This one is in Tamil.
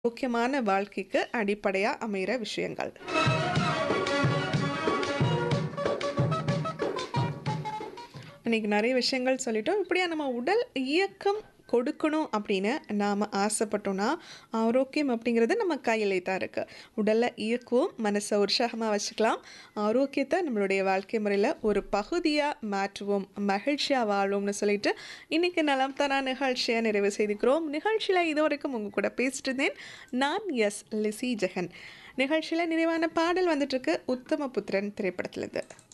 முக்கியமான வாழ்க்கைக்கு அடிப்படையா அமையிற விஷயங்கள். இன்னைக்கு நெறைய விஷயங்கள் சொல்லிட்டோம். இப்படியா நம்ம உடல் இயக்கம் கொடுக்கணும் அப்படின்னு நாம ஆசைப்பட்டோம்னா, ஆரோக்கியம் அப்படிங்கிறது நம்ம கையிலே தான் இருக்கு. உடல இயக்குவோம், மனச உற்சாகமா வச்சுக்கலாம். ஆரோக்கியத்த நம்மளுடைய வாழ்க்கை முறையில ஒரு பகுதியா மாற்றுவோம், மகிழ்ச்சியா வாழ்வோம்னு சொல்லிட்டு, இன்னைக்கு நலம் தரா நிகழ்ச்சிய நிறைவு செய்துக்கிறோம். நிகழ்ச்சியில இதுவரைக்கும் உங்க கூட பேசிட்டு இருந்தேன். நான் எஸ். லிசி ஜெகன். நிகழ்ச்சியில நிறைவான பாடல் வந்துட்டு இருக்கு. உத்தமபுத்திரன் திரைப்படத்திலிருந்து.